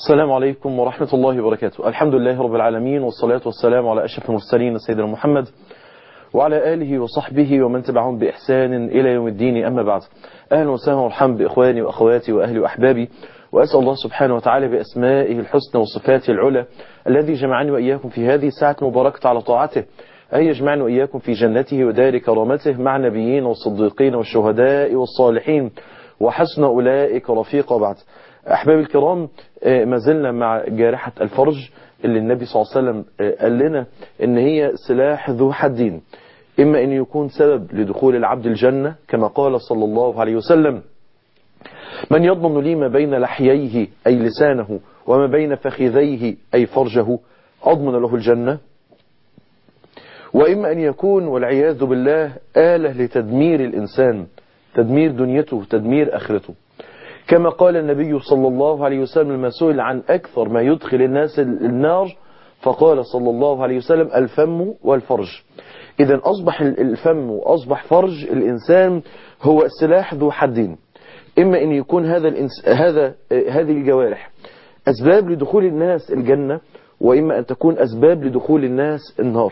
السلام عليكم ورحمة الله وبركاته الحمد لله رب العالمين والصلاة والسلام على أشرف المرسلين سيدنا محمد وعلى آله وصحبه ومن تبعهم بإحسان إلى يوم الدين أما بعد أهلا وسهلا ومرحبا بإخواني وأخواتي وأهلي وأحبابي وأسأل الله سبحانه وتعالى بأسمائه الحسنى وصفاته العلى الذي جمعني وإياكم في هذه الساعة المباركة على طاعته أن يجمعنا وإياكم في جنته ودار كرامته مع النبيين والصديقين والشهداء والصالحين وحسن أولئك رفيقا بعد أحبابي الكرام ما زلنا مع جارحة الفرج اللي النبي صلى الله عليه وسلم قال لنا ان هي سلاح ذو حدين إما أن يكون سبب لدخول العبد الجنة كما قال صلى الله عليه وسلم من يضمن لي ما بين لحييه أي لسانه وما بين فخذيه أي فرجه أضمن له الجنة وإما أن يكون والعياذ بالله آلة لتدمير الإنسان تدمير دنيته تدمير آخرته كما قال النبي صلى الله عليه وسلم لما سئل عن أكثر ما يدخل الناس النار فقال صلى الله عليه وسلم الفم والفرج إذا أصبح الفم وأصبح فرج الإنسان هو سلاح ذو حدين إما أن يكون هذا الإنس... هذا هذه الجوارح أسباب لدخول الناس الجنة وإما أن تكون أسباب لدخول الناس النار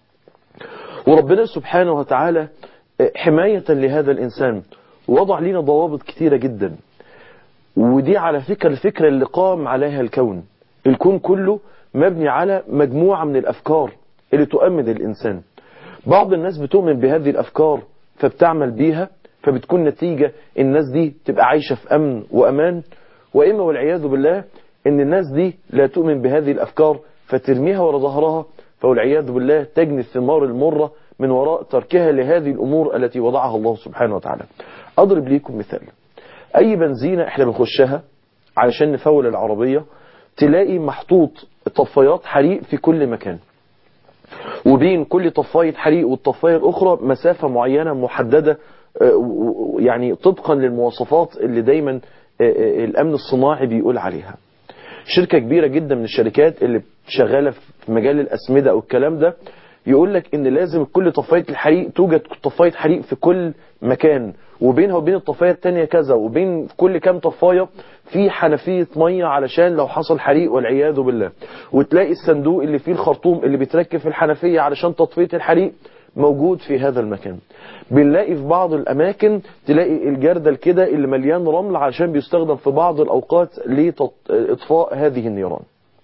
وربنا سبحانه وتعالى حماية لهذا الإنسان وضع لنا ضوابط كثيرة جدا ودي على فكرة الفكرة اللي قام عليها الكون الكون كله مبني على مجموعة من الأفكار اللي تؤمن الإنسان بعض الناس بتؤمن بهذه الأفكار فبتعمل بيها فبتكون نتيجة الناس دي تبقى عايشة في أمن وأمان وإما والعياذ بالله إن الناس دي لا تؤمن بهذه الأفكار فترميها وراء ظهرها فوالعياذ بالله تجني الثمار المرة من وراء تركها لهذه الأمور التي وضعها الله سبحانه وتعالى أضرب ليكم مثال أي بنزينة إحنا بنخشها علشان نفول العربية تلاقي محطوط طفايات حريق في كل مكان وبين كل طفاية حريق والطفاية الأخرى مسافة معينة محددة يعني طبقا للمواصفات اللي دايما الأمن الصناعي بيقول عليها شركة كبيرة جدا من الشركات اللي شغالة في مجال الأسمدة أو الكلام ده يقول لك ان لازم كل طفاية الحريق توجد طفاية حريق في كل مكان وبينها وبين الطفاية التانية كذا وبين كل كام طفاية في حنفية مية علشان لو حصل حريق والعياذ بالله وتلاقي الصندوق اللي فيه الخرطوم اللي بيتركب في الحنفية علشان تطفية الحريق موجود في هذا المكان بنلاقي في بعض الأماكن تلاقي الجردل كده اللي مليان رمل علشان بيستخدم في بعض الأوقات لإطفاء هذه النيران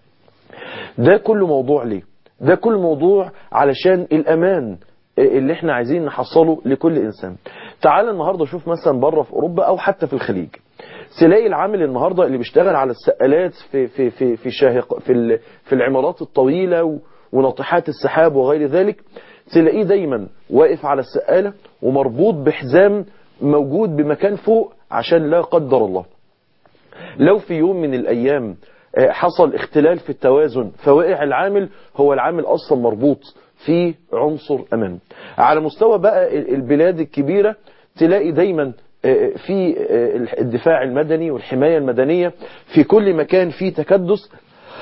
ده كله موضوع ليه ده كل موضوع علشان الأمان اللي احنا عايزين نحصله لكل إنسان تعال النهاردة شوف مثلا بره في أوروبا أو حتى في الخليج تلاقي العامل النهاردة اللي بيشتغل على السقالات في في في في شاهق في في العمارات الطويلة وناطحات السحاب وغير ذلك تلاقيه دايما واقف على السقالة ومربوط بحزام موجود بمكان فوق عشان لا قدر الله لو في يوم من الأيام حصل اختلال في التوازن فوقع العامل هو العامل أصلا مربوط في عنصر أمان على مستوى بقى البلاد الكبيرة تلاقي دايما في الدفاع المدني والحماية المدنية في كل مكان في تكدس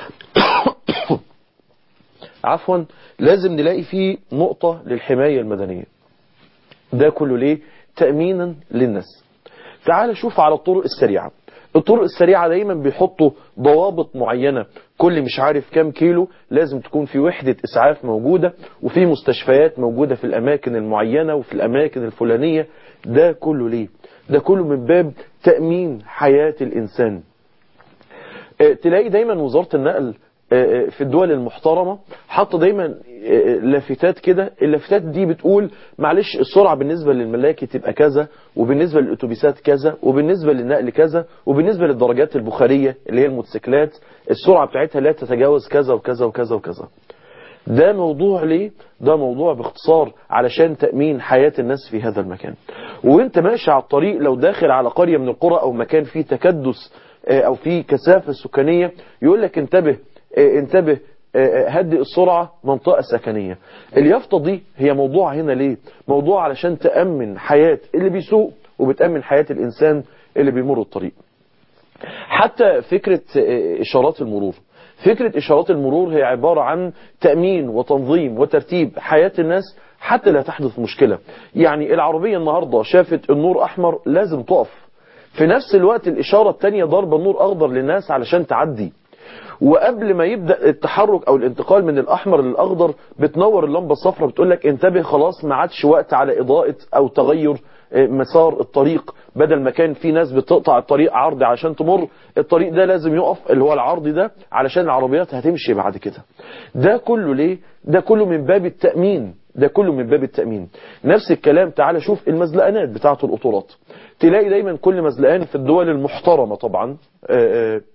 عفوا لازم نلاقي فيه نقطة للحماية المدنية ده كله ليه تأمينا للناس تعال شوف على الطرق السريعة الطرق السريعة دايما بيحطوا ضوابط معينة كل مش عارف كام كيلو لازم تكون في وحدة إسعاف موجودة وفي مستشفيات موجودة في الأماكن المعينة وفي الأماكن الفلانية ده كله ليه ده كله من باب تأمين حياة الإنسان تلاقي دايما وزارة النقل في الدول المحترمة حط دايما لافتات كده اللافتات دي بتقول معلش السرعة بالنسبة للملاكي تبقى كذا وبالنسبة للأتوبيسات كذا وبالنسبة للنقل كذا وبالنسبة للدرجات البخارية اللي هي الموتوسيكلات السرعة بتاعتها لا تتجاوز كذا وكذا وكذا وكذا ده موضوع ليه ده موضوع باختصار علشان تأمين حياة الناس في هذا المكان وانت ماشي على الطريق لو داخل على قرية من القرى او مكان فيه تكدس او فيه كثافة سكانية يقول لك انتبه انتبه هدئ السرعة منطقة سكنية اليافطة دي هي موضوع هنا ليه موضوع علشان تأمن حياة اللي بيسوق وبتأمن حياة الإنسان اللي بيمر الطريق حتى فكرة إشارات المرور فكرة إشارات المرور هي عبارة عن تأمين وتنظيم وترتيب حياة الناس حتى لا تحدث مشكلة يعني العربية النهاردة شافت النور أحمر لازم تقف في نفس الوقت الإشارة التانية ضربة نور أخضر للناس علشان تعدي وقبل ما يبدأ التحرك او الانتقال من الاحمر للاخضر بتنور اللمبة الصفراء بتقول لك انتبه خلاص ما عادش وقت على اضاءة او تغير مسار الطريق بدل ما كان في ناس بتقطع الطريق عرضي عشان تمر الطريق ده لازم يقف اللي هو العرضي ده علشان العربيات هتمشي بعد كده ده كله ليه ده كله من باب التأمين ده كله من باب التأمين نفس الكلام تعال شوف المزلقانات بتاعة القطورات تلاقي دايما كل مزلقان في الدول المحترمة طبعا آآ آآ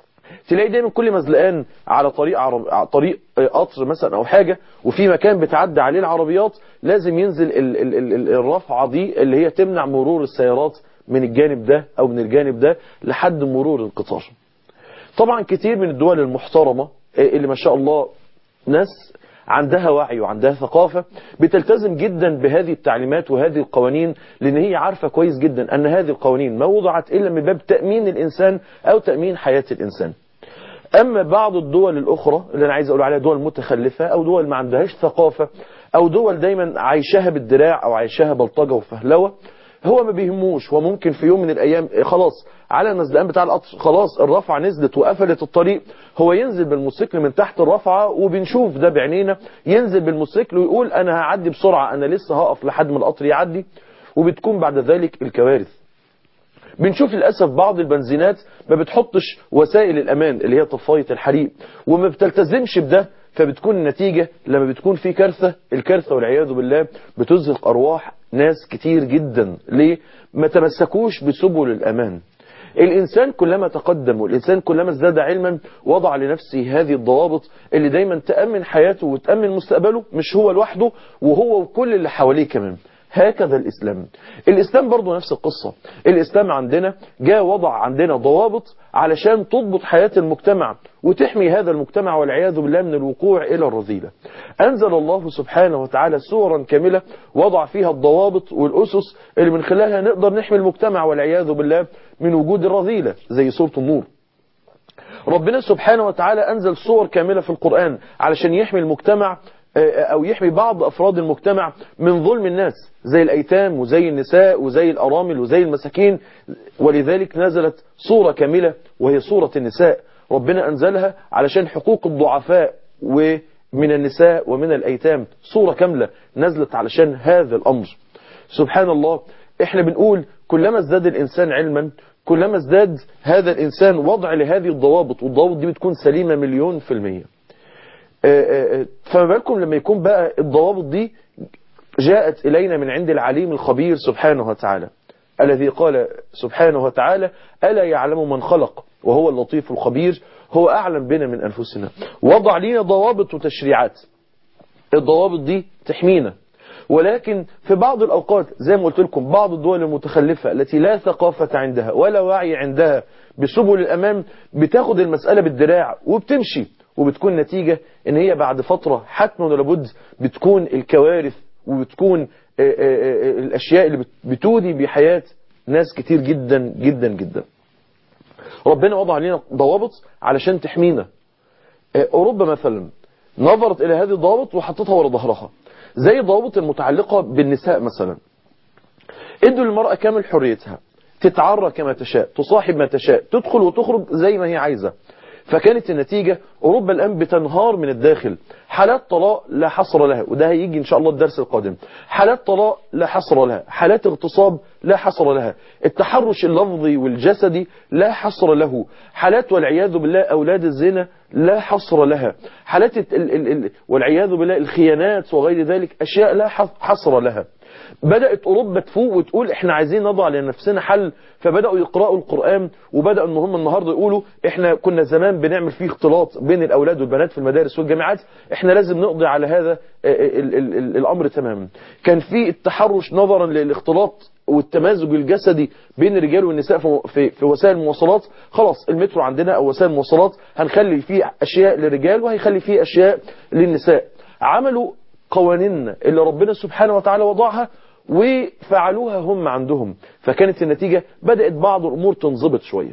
تلاقي دايما كل مزلقان على طريق عرب... على طريق قطر مثلا او حاجة وفي مكان بتعدي عليه العربيات لازم ينزل ال... ال... ال... الرفعة دي اللي هي تمنع مرور السيارات من الجانب ده او من الجانب ده لحد مرور القطار طبعا كتير من الدول المحترمة اللي ما شاء الله ناس عندها وعي وعندها ثقافة بتلتزم جدا بهذه التعليمات وهذه القوانين لأن هي عارفة كويس جدا أن هذه القوانين ما وضعت إلا من باب تأمين الإنسان أو تأمين حياة الإنسان أما بعض الدول الأخرى اللي أنا عايز أقول عليها دول متخلفة أو دول ما عندهاش ثقافة أو دول دايما عايشاها بالدراع أو عايشاها بلطجة وفهلوة هو ما بيهموش هو ممكن في يوم من الأيام خلاص على النزلان بتاع القطر خلاص الرفعة نزلت وقفلت الطريق هو ينزل بالموتوسيكل من تحت الرفعة وبنشوف ده بعينينا ينزل بالموتوسيكل ويقول أنا هعدي بسرعة أنا لسه هقف لحد ما القطر يعدي وبتكون بعد ذلك الكوارث بنشوف للأسف بعض البنزينات ما بتحطش وسائل الأمان اللي هي طفاية الحريق وما بتلتزمش بده فبتكون النتيجة لما بتكون في كارثة الكارثة والعياذ بالله بتزهق أرواح ناس كتير جدا ليه؟ ما تمسكوش بسبل الأمان الإنسان كلما تقدم والإنسان كلما ازداد علما وضع لنفسه هذه الضوابط اللي دايما تأمن حياته وتأمن مستقبله مش هو لوحده وهو وكل اللي حواليه كمان هكذا الإسلام الإسلام برضو نفس القصة الإسلام عندنا جاء وضع عندنا ضوابط علشان تضبط حياة المجتمع وتحمي هذا المجتمع والعياذ بالله من الوقوع إلى الرذيلة أنزل الله سبحانه وتعالى سورا كاملة وضع فيها الضوابط والأسس اللي من خلالها نقدر نحمي المجتمع والعياذ بالله من وجود الرذيلة زي سورة النور ربنا سبحانه وتعالى أنزل صور كاملة في القرآن علشان يحمي المجتمع أو يحمي بعض أفراد المجتمع من ظلم الناس زي الأيتام وزي النساء وزي الأرامل وزي المساكين ولذلك نزلت صورة كاملة وهي صورة النساء ربنا أنزلها علشان حقوق الضعفاء ومن النساء ومن الأيتام صورة كاملة نزلت علشان هذا الأمر سبحان الله احنا بنقول كلما ازداد الإنسان علما كلما ازداد هذا الإنسان وضع لهذه الضوابط والضوابط دي بتكون سليمة مليون في المية فما بالكم لما يكون بقى الضوابط دي جاءت إلينا من عند العليم الخبير سبحانه وتعالى الذي قال سبحانه وتعالى ألا يعلم من خلق وهو اللطيف الخبير هو أعلم بنا من أنفسنا وضع لنا ضوابط وتشريعات الضوابط دي تحمينا ولكن في بعض الأوقات زي ما قلت لكم بعض الدول المتخلفة التي لا ثقافة عندها ولا وعي عندها بسبل الأمام بتاخد المسألة بالدراع وبتمشي وبتكون نتيجة ان هي بعد فترة حتما ولابد بتكون الكوارث وبتكون الاشياء اللي بتودي بحياة ناس كتير جدا جدا جدا ربنا وضع لنا ضوابط علشان تحمينا اوروبا مثلا نظرت الى هذه الضوابط وحطتها ورا ظهرها زي الضوابط المتعلقة بالنساء مثلا ادوا للمرأة كامل حريتها تتعرى كما تشاء تصاحب ما تشاء تدخل وتخرج زي ما هي عايزة فكانت النتيجة أوروبا الآن بتنهار من الداخل حالات طلاق لا حصر لها وده هيجي إن شاء الله الدرس القادم حالات طلاق لا حصر لها حالات اغتصاب لا حصر لها التحرش اللفظي والجسدي لا حصر له حالات والعياذ بالله أولاد الزنا لا حصر لها حالات ال ال ال والعياذ بالله الخيانات وغير ذلك أشياء لا حصر لها بدأت أوروبا تفوق وتقول احنا عايزين نضع لنفسنا حل فبدأوا يقرأوا القرآن وبدأوا ان هم النهاردة يقولوا احنا كنا زمان بنعمل فيه اختلاط بين الأولاد والبنات في المدارس والجامعات احنا لازم نقضي على هذا ال ال ال الأمر تماما كان في التحرش نظرا للاختلاط والتمازج الجسدي بين الرجال والنساء في, في وسائل المواصلات خلاص المترو عندنا او وسائل المواصلات هنخلي فيه اشياء للرجال وهيخلي فيه اشياء للنساء عملوا قوانيننا اللي ربنا سبحانه وتعالى وضعها وفعلوها هم عندهم فكانت النتيجة بدأت بعض الأمور تنضبط شوية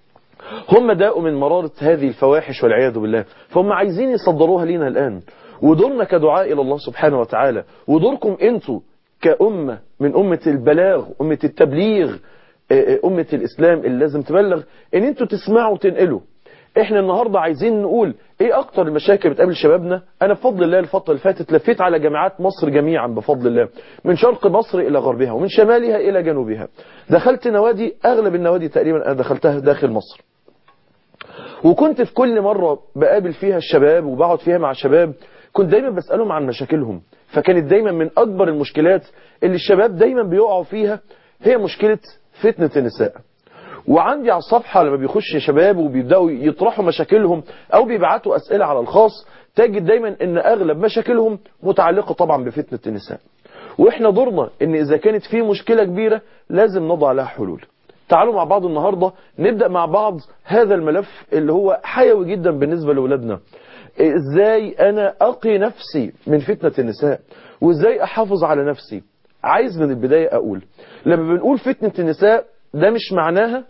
هم داقوا من مرارة هذه الفواحش والعياذ بالله فهم عايزين يصدروها لنا الآن ودورنا كدعاء إلى الله سبحانه وتعالى ودوركم أنتوا كأمة من أمة البلاغ أمة التبليغ أمة الإسلام اللي لازم تبلغ إن أنتوا تسمعوا وتنقلوا احنا النهاردة عايزين نقول ايه اكتر المشاكل بتقابل شبابنا انا بفضل الله الفترة اللي فاتت لفيت على جامعات مصر جميعا بفضل الله من شرق مصر الى غربها ومن شمالها الى جنوبها دخلت نوادي اغلب النوادي تقريبا انا دخلتها داخل مصر وكنت في كل مرة بقابل فيها الشباب وبقعد فيها مع الشباب كنت دايما بسألهم عن مشاكلهم فكانت دايما من أكبر المشكلات اللي الشباب دايما بيقعوا فيها هي مشكلة فتنة النساء وعندي على الصفحة لما بيخش شباب وبيبدأوا يطرحوا مشاكلهم أو بيبعتوا أسئلة على الخاص تجد دايما أن أغلب مشاكلهم متعلقة طبعا بفتنة النساء وإحنا دورنا أن إذا كانت في مشكلة كبيرة لازم نضع لها حلول تعالوا مع بعض النهاردة نبدأ مع بعض هذا الملف اللي هو حيوي جدا بالنسبة لأولادنا ازاي انا اقي نفسي من فتنة النساء وازاي احافظ على نفسي عايز من البداية اقول لما بنقول فتنة النساء ده مش معناها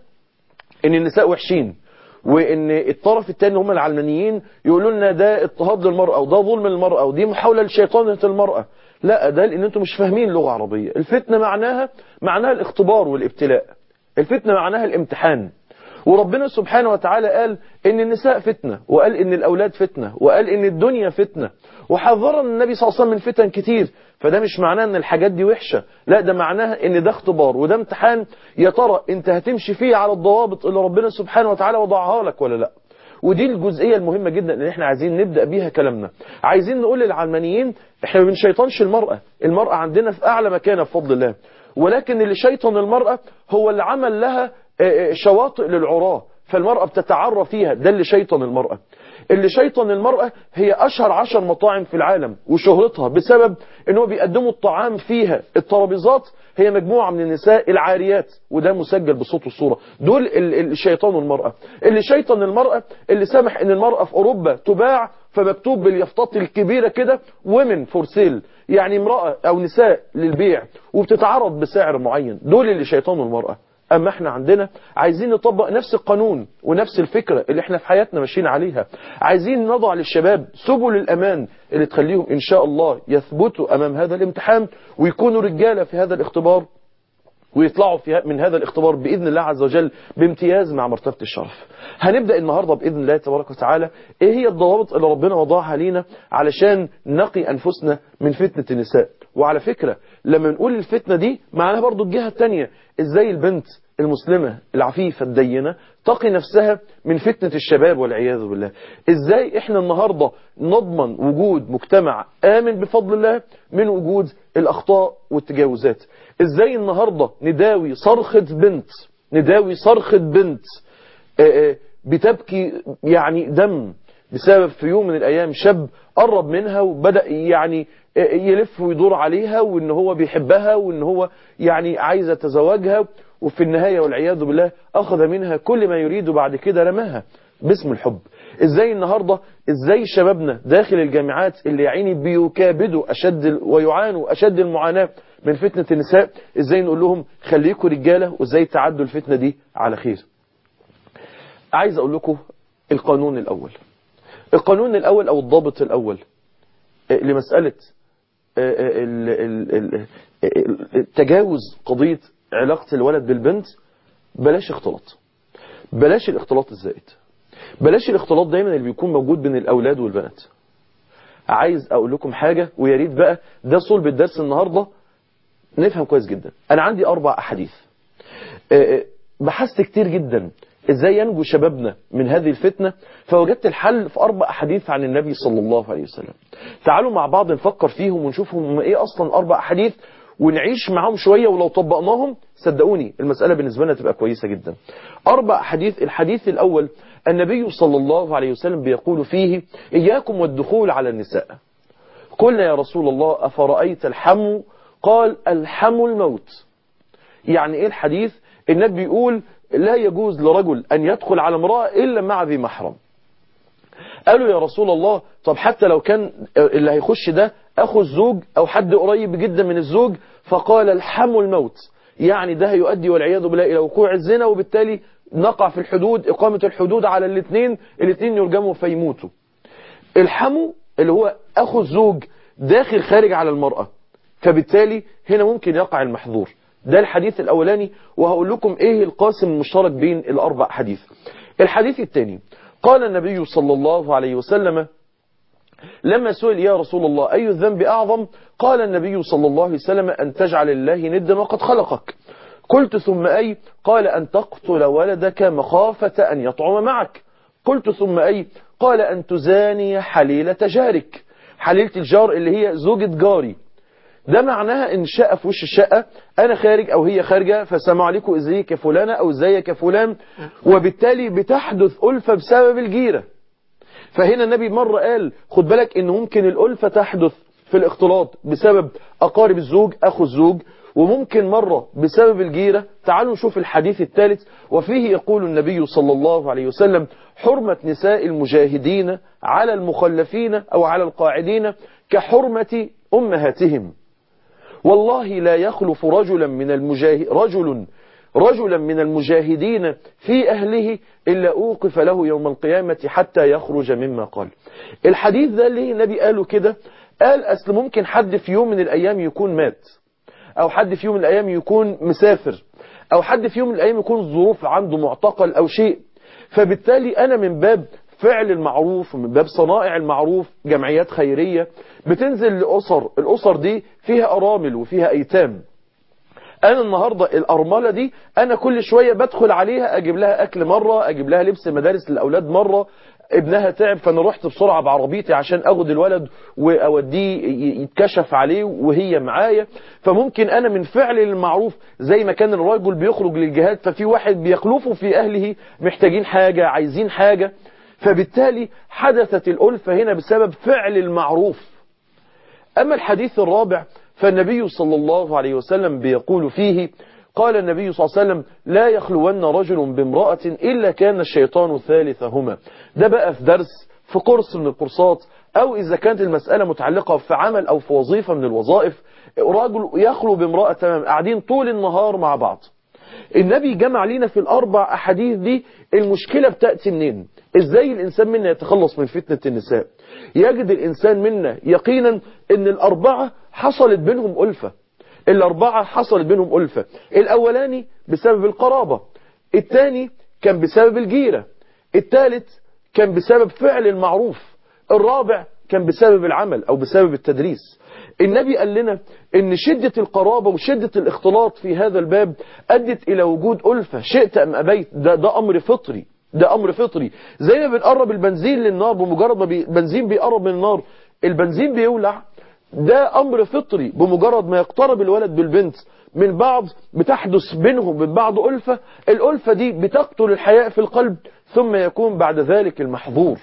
ان النساء وحشين وان الطرف الثاني هم العلمانيين يقولوا لنا ده اضطهاد للمرأة وده ظلم للمرأة ودي محاولة لشيطانة المرأة لا ده لان انتم مش فاهمين لغة عربية الفتنة معناها معناها الاختبار والابتلاء الفتنة معناها الامتحان وربنا سبحانه وتعالى قال ان النساء فتنة وقال ان الاولاد فتنة وقال ان الدنيا فتنة وحذرنا النبي صلى الله عليه وسلم من فتن كتير فده مش معناه ان الحاجات دي وحشة لا ده معناها ان ده اختبار وده امتحان يا ترى انت هتمشي فيه على الضوابط اللي ربنا سبحانه وتعالى وضعها لك ولا لا ودي الجزئية المهمة جدا اللي احنا عايزين نبدأ بيها كلامنا عايزين نقول للعلمانيين احنا ما بنشيطنش المرأة المرأة عندنا في اعلى مكانة بفضل الله ولكن اللي شيطن المرأة هو اللي عمل لها شواطئ للعراة فالمرأة بتتعرى فيها ده اللي شيطن المرأة اللي شيطن المرأة هي أشهر عشر مطاعم في العالم وشهرتها بسبب أنه بيقدموا الطعام فيها الترابيزات هي مجموعة من النساء العاريات وده مسجل بصوت والصورة دول اللي شيطانوا المرأة اللي شيطن المرأة اللي سمح أن المرأة في أوروبا تباع فمكتوب باليافطات الكبيرة كده women for sale يعني امرأة أو نساء للبيع وبتتعرض بسعر معين دول اللي شيطانوا المرأة أما احنا عندنا عايزين نطبق نفس القانون ونفس الفكرة اللي احنا في حياتنا ماشيين عليها عايزين نضع للشباب سبل الأمان اللي تخليهم إن شاء الله يثبتوا أمام هذا الامتحان ويكونوا رجالة في هذا الاختبار ويطلعوا في من هذا الاختبار بإذن الله عز وجل بامتياز مع مرتبة الشرف هنبدأ النهاردة بإذن الله تبارك وتعالى ايه هي الضوابط اللي ربنا وضعها لينا علشان نقي أنفسنا من فتنة النساء وعلى فكرة لما نقول الفتنة دي معناها برضو الجهة التانية ازاي البنت المسلمة العفيفة الدينة تقي نفسها من فتنة الشباب والعياذ بالله ازاي احنا النهاردة نضمن وجود مجتمع آمن بفضل الله من وجود الأخطاء والتجاوزات ازاي النهاردة نداوي صرخة بنت نداوي صرخة بنت بتبكي يعني دم بسبب في يوم من الأيام شاب قرب منها وبدأ يعني يلف ويدور عليها وان هو بيحبها وان هو يعني عايز يتزوجها وفي النهاية والعياذ بالله أخذ منها كل ما يريد وبعد كده رماها باسم الحب ازاي النهاردة ازاي شبابنا داخل الجامعات اللي يعيني بيكابدوا أشد ويعانوا أشد المعاناة من فتنة النساء ازاي نقول لهم خليكوا رجالة وازاي تعدوا الفتنة دي على خير عايز اقول لكم القانون الاول القانون الاول او الضابط الاول لمسألة تجاوز قضية علاقة الولد بالبنت بلاش اختلاط بلاش الاختلاط الزائد بلاش الاختلاط دايما اللي بيكون موجود بين الأولاد والبنات عايز أقول لكم حاجة ويا ريت بقى ده صلب الدرس النهاردة نفهم كويس جدا أنا عندي أربع أحاديث بحثت كتير جدا ازاي ينجو شبابنا من هذه الفتنة فوجدت الحل في أربع أحاديث عن النبي صلى الله عليه وسلم تعالوا مع بعض نفكر فيهم ونشوفهم هم ايه أصلا أربع أحاديث ونعيش معاهم شوية ولو طبقناهم صدقوني المسألة بالنسبة لنا تبقى كويسة جدا أربع حديث الحديث الأول النبي صلى الله عليه وسلم بيقول فيه إياكم والدخول على النساء قلنا يا رسول الله أفرأيت الحمو قال الحمو الموت يعني إيه الحديث النبي بيقول لا يجوز لرجل أن يدخل على امرأة إلا مع ذي محرم قالوا يا رسول الله طب حتى لو كان اللي هيخش ده أخو الزوج أو حد قريب جدا من الزوج فقال الحمو الموت يعني ده يؤدي والعياذ بالله إلى وقوع الزنا وبالتالي نقع في الحدود إقامة الحدود على الاثنين الاثنين يرجموا فيموتوا الحمو اللي هو أخو الزوج داخل خارج على المرأة فبالتالي هنا ممكن يقع المحظور ده الحديث الأولاني وهقول لكم إيه القاسم المشترك بين الأربع حديث الحديث الثاني قال النبي صلى الله عليه وسلم لما سئل يا رسول الله أي الذنب أعظم قال النبي صلى الله عليه وسلم أن تجعل الله ندا وقد خلقك قلت ثم أي قال أن تقتل ولدك مخافة أن يطعم معك قلت ثم أي قال أن تزاني حليلة جارك حليلة الجار اللي هي زوجة جاري ده معناها ان شقة في وش الشقة انا خارج او هي خارجة فسلام عليكم ازيك يا فلانة او ازيك يا فلان وبالتالي بتحدث ألفة بسبب الجيرة فهنا النبي مرة قال خد بالك ان ممكن الألفة تحدث في الاختلاط بسبب أقارب الزوج أخو الزوج وممكن مرة بسبب الجيرة تعالوا نشوف الحديث الثالث وفيه يقول النبي صلى الله عليه وسلم حرمة نساء المجاهدين على المخلفين أو على القاعدين كحرمة أمهاتهم والله لا يخلف رجلا من المجاهد رجل رجلا من المجاهدين في أهله إلا أوقف له يوم القيامة حتى يخرج مما قال الحديث ده اللي النبي قاله كده قال أصل ممكن حد في يوم من الأيام يكون مات أو حد في يوم من الأيام يكون مسافر أو حد في يوم من الأيام يكون ظروف عنده معتقل أو شيء فبالتالي أنا من باب فعل المعروف من باب صنائع المعروف جمعيات خيرية بتنزل لأسر الأسر دي فيها أرامل وفيها أيتام أنا النهاردة الأرملة دي أنا كل شوية بدخل عليها أجيب لها أكل مرة أجيب لها لبس مدارس للأولاد مرة ابنها تعب فانا رحت بسرعة بعربيتي عشان اخد الولد واوديه يتكشف عليه وهي معايا فممكن انا من فعل المعروف زي ما كان الرجل بيخرج للجهاد ففي واحد بيخلفه في اهله محتاجين حاجة عايزين حاجة فبالتالي حدثت الألفة هنا بسبب فعل المعروف أما الحديث الرابع فالنبي صلى الله عليه وسلم بيقول فيه قال النبي صلى الله عليه وسلم لا يخلون رجل بامرأة إلا كان الشيطان ثالثهما ده بقى في درس في قرص من القرصات أو إذا كانت المسألة متعلقة في عمل أو في وظيفة من الوظائف رجل يخلو بامرأة تمام قاعدين طول النهار مع بعض النبي جمع لنا في الأربع أحاديث دي المشكلة بتأتي منين إزاي الإنسان منا يتخلص من فتنة النساء يجد الإنسان منا يقينا أن الأربعة حصلت بينهم ألفة الأربعة حصلت بينهم ألفة الأولاني بسبب القرابة الثاني كان بسبب الجيرة الثالث كان بسبب فعل المعروف الرابع كان بسبب العمل أو بسبب التدريس النبي قال لنا ان شدة القرابة وشدة الاختلاط في هذا الباب ادت الى وجود ألفة شئت ام ابيت ده, ده امر فطري ده امر فطري زي ما بنقرب البنزين للنار بمجرد ما البنزين بيقرب من النار البنزين بيولع ده امر فطري بمجرد ما يقترب الولد بالبنت من بعض بتحدث بينهم من بعض ألفة الألفة دي بتقتل الحياء في القلب ثم يكون بعد ذلك المحظور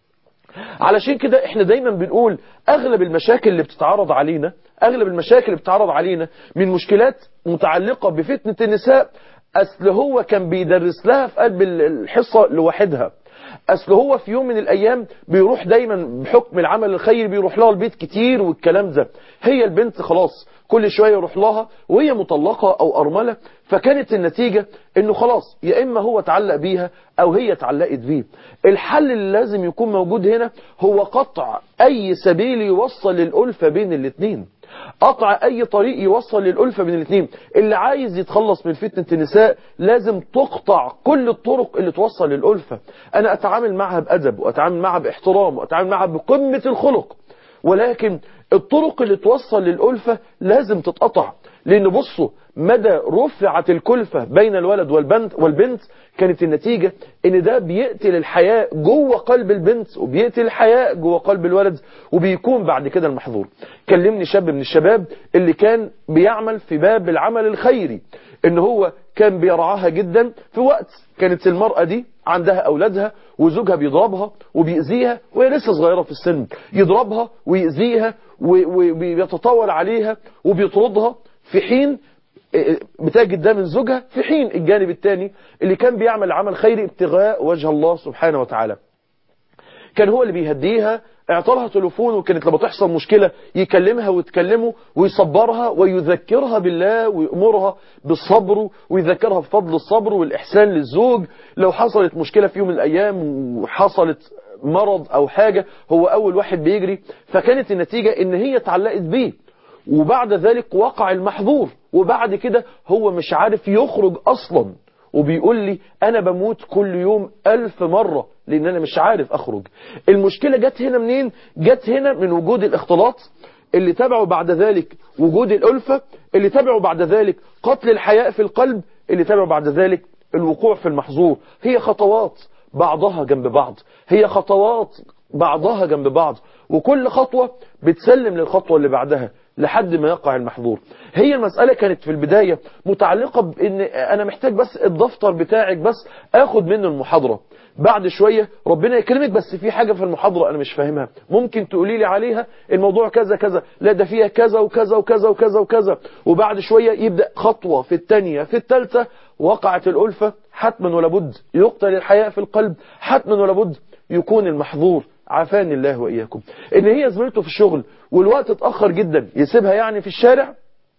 علشان كده احنا دايما بنقول اغلب المشاكل اللي بتتعرض علينا اغلب المشاكل اللي بتتعرض علينا من مشكلات متعلقة بفتنة النساء اصل هو كان بيدرس لها في قلب الحصة لوحدها اصل هو في يوم من الايام بيروح دايما بحكم العمل الخيري بيروح لها البيت كتير والكلام ده هي البنت خلاص كل شوية يروح لها وهي مطلقة او ارملة فكانت النتيجة انه خلاص يا اما هو تعلق بيها او هي تعلقت بيه الحل اللي لازم يكون موجود هنا هو قطع اي سبيل يوصل للألفة بين الاتنين قطع اي طريق يوصل للألفة بين الاثنين اللي عايز يتخلص من فتنة النساء لازم تقطع كل الطرق اللي توصل للألفة انا اتعامل معها بأدب واتعامل معها باحترام واتعامل معها بقمة الخلق ولكن الطرق اللي توصل للألفة لازم تتقطع لان بصوا مدى رفعت الكلفة بين الولد والبنت والبنت كانت النتيجة ان ده بيقتل الحياة جوه قلب البنت وبيقتل الحياة جوه قلب الولد وبيكون بعد كده المحظور كلمني شاب من الشباب اللي كان بيعمل في باب العمل الخيري ان هو كان بيرعاها جدا في وقت كانت المرأة دي عندها أولادها وزوجها بيضربها وبيأذيها وهي لسه صغيرة في السن يضربها ويأذيها وبيتطاول عليها وبيطردها في حين بتجد ده من زوجها في حين الجانب الثاني اللي كان بيعمل عمل خيري ابتغاء وجه الله سبحانه وتعالى كان هو اللي بيهديها اعطالها تليفون وكانت لما تحصل مشكلة يكلمها وتكلمه ويصبرها ويذكرها بالله ويأمرها بالصبر ويذكرها بفضل الصبر والإحسان للزوج لو حصلت مشكلة في يوم من الأيام وحصلت مرض أو حاجة هو أول واحد بيجري فكانت النتيجة إن هي اتعلقت بيه وبعد ذلك وقع المحظور وبعد كده هو مش عارف يخرج أصلا وبيقول لي انا بموت كل يوم الف مرة لان انا مش عارف اخرج المشكلة جت هنا منين جت هنا من وجود الاختلاط اللي تبعه بعد ذلك وجود الألفة اللي تبعه بعد ذلك قتل الحياء في القلب اللي تبعه بعد ذلك الوقوع في المحظور هي خطوات بعضها جنب بعض هي خطوات بعضها جنب بعض وكل خطوة بتسلم للخطوة اللي بعدها لحد ما يقع المحظور هي المسألة كانت في البداية متعلقة بان انا محتاج بس الدفتر بتاعك بس اخد منه المحاضرة بعد شوية ربنا يكرمك بس في حاجة في المحاضرة انا مش فاهمها ممكن تقولي لي عليها الموضوع كذا كذا لا ده فيها كذا وكذا وكذا وكذا وكذا وبعد شوية يبدأ خطوة في الثانية في الثالثة وقعت الألفة حتما ولا بد يقتل الحياء في القلب حتما ولا بد يكون المحظور عافاني الله وإياكم إن هي زميلته في الشغل والوقت اتأخر جدا يسيبها يعني في الشارع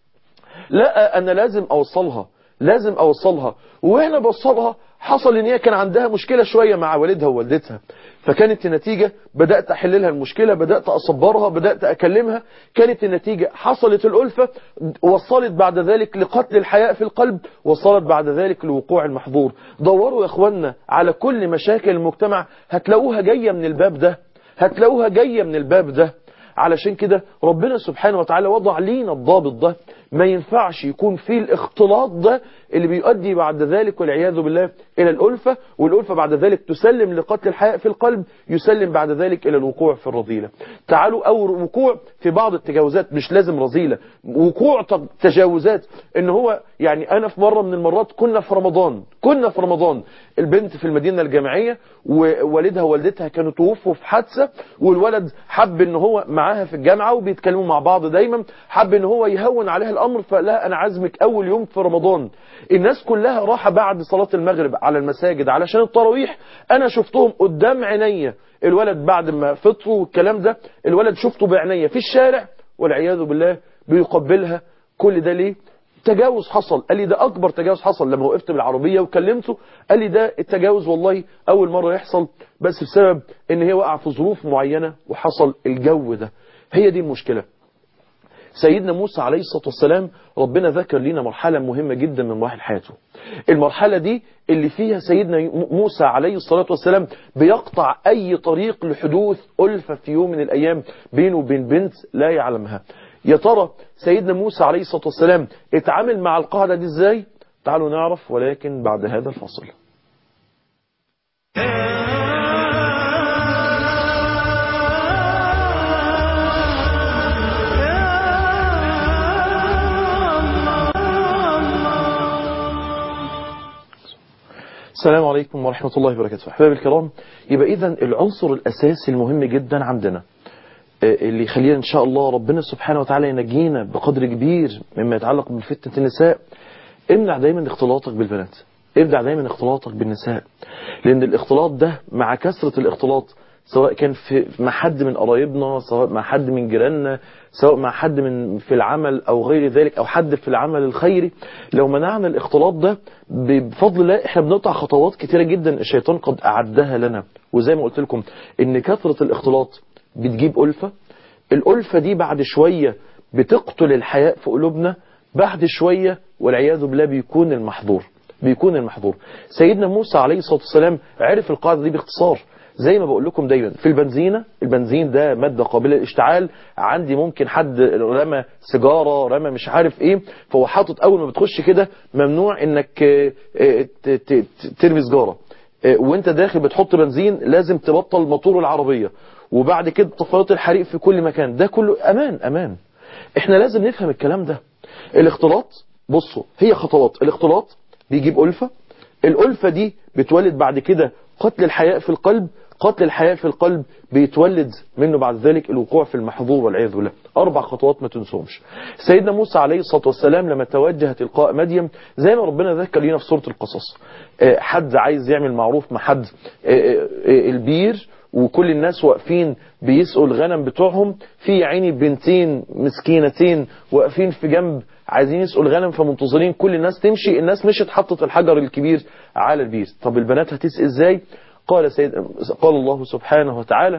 لا أنا لازم أوصلها لازم أوصلها وهنا بوصلها حصل ان هي كان عندها مشكلة شوية مع والدها ووالدتها فكانت النتيجة بدأت أحل لها المشكلة بدأت أصبرها بدأت أكلمها كانت النتيجة حصلت الألفة وصلت بعد ذلك لقتل الحياء في القلب وصلت بعد ذلك لوقوع المحظور دوروا يا أخوانا على كل مشاكل المجتمع هتلاقوها جاية من الباب ده هتلاقوها جاية من الباب ده علشان كده ربنا سبحانه وتعالى وضع لينا الضابط ده ما ينفعش يكون فيه الاختلاط ده اللي بيؤدي بعد ذلك والعياذ بالله إلى الألفة والألفة بعد ذلك تسلم لقتل الحياء في القلب يسلم بعد ذلك إلى الوقوع في الرذيلة تعالوا أو وقوع في بعض التجاوزات مش لازم رذيلة وقوع تجاوزات إن هو يعني أنا في مرة من المرات كنا في رمضان كنا في رمضان البنت في المدينة الجامعية ووالدها ووالدتها كانوا توفوا في حادثة والولد حب إن هو معاها في الجامعة وبيتكلموا مع بعض دايما حب إن هو يهون عليها الأمر فلا أنا عازمك أول يوم في رمضان الناس كلها راحة بعد صلاة المغرب على المساجد علشان التراويح أنا شفتهم قدام عينيا الولد بعد ما فطروا والكلام ده الولد شفته بعينيا في الشارع والعياذ بالله بيقبلها كل ده ليه تجاوز حصل قال لي ده أكبر تجاوز حصل لما وقفت بالعربية وكلمته قال لي ده التجاوز والله أول مرة يحصل بس بسبب ان هي وقع في ظروف معينة وحصل الجو ده هي دي المشكلة سيدنا موسى عليه الصلاة والسلام ربنا ذكر لنا مرحلة مهمة جدا من مراحل حياته المرحلة دي اللي فيها سيدنا موسى عليه الصلاة والسلام بيقطع أي طريق لحدوث ألفة في يوم من الأيام بينه وبين بنت لا يعلمها يا ترى سيدنا موسى عليه الصلاة والسلام اتعامل مع القاعدة دي ازاي تعالوا نعرف ولكن بعد هذا الفصل السلام عليكم ورحمة الله وبركاته أحبابي الكرام يبقى إذا العنصر الأساسي المهم جدا عندنا اللي يخلينا إن شاء الله ربنا سبحانه وتعالى ينجينا بقدر كبير مما يتعلق بفتنة النساء امنع دايما اختلاطك بالبنات ابدع دايما اختلاطك بالنساء لأن الاختلاط ده مع كثرة الاختلاط سواء كان في مع حد من قرايبنا سواء مع حد من جيراننا سواء مع حد من في العمل أو غير ذلك أو حد في العمل الخيري لو منعنا الاختلاط ده بفضل الله احنا بنقطع خطوات كتيرة جدا الشيطان قد أعدها لنا وزي ما قلت لكم ان كثرة الاختلاط بتجيب ألفة الألفة دي بعد شوية بتقتل الحياء في قلوبنا بعد شوية والعياذ بالله بيكون المحظور بيكون المحظور سيدنا موسى عليه الصلاة والسلام عرف القاعدة دي باختصار زي ما بقول لكم دايما في البنزينة البنزين ده مادة قابلة للاشتعال عندي ممكن حد رمى سيجارة رمى مش عارف ايه فهو حاطط اول ما بتخش كده ممنوع انك ترمي سيجارة وانت داخل بتحط بنزين لازم تبطل موتور العربية وبعد كده طفايات الحريق في كل مكان ده كله امان امان احنا لازم نفهم الكلام ده الاختلاط بصوا هي خطوات الاختلاط بيجيب ألفة الألفة دي بتولد بعد كده قتل الحياء في القلب قتل الحياء في القلب بيتولد منه بعد ذلك الوقوع في المحظور والعياذ بالله أربع خطوات ما تنسوهمش سيدنا موسى عليه الصلاة والسلام لما توجه تلقاء مدين زي ما ربنا ذكر لنا في سورة القصص حد عايز يعمل معروف مع حد البير وكل الناس واقفين بيسقوا الغنم بتوعهم في عيني بنتين مسكينتين واقفين في جنب عايزين يسقوا الغنم فمنتظرين كل الناس تمشي الناس مشت حطت الحجر الكبير على البير طب البنات هتسقي ازاي قال سيد قال الله سبحانه وتعالى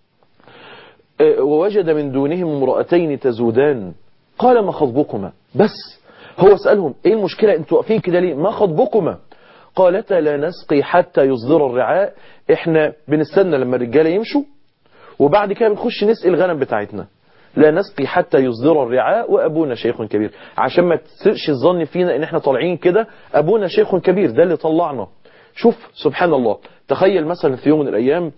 ووجد من دونهم امرأتين تزودان قال ما خطبكما بس هو سألهم ايه المشكلة انتوا واقفين كده ليه ما خطبكما قالتا لا نسقي حتى يصدر الرعاء احنا بنستنى لما الرجاله يمشوا وبعد كده بنخش نسقي الغنم بتاعتنا لا نسقي حتى يصدر الرعاء وابونا شيخ كبير عشان ما تسرش الظن فينا ان احنا طالعين كده ابونا شيخ كبير ده اللي طلعنا شوف سبحان الله تخيل مثلا في يوم من الايام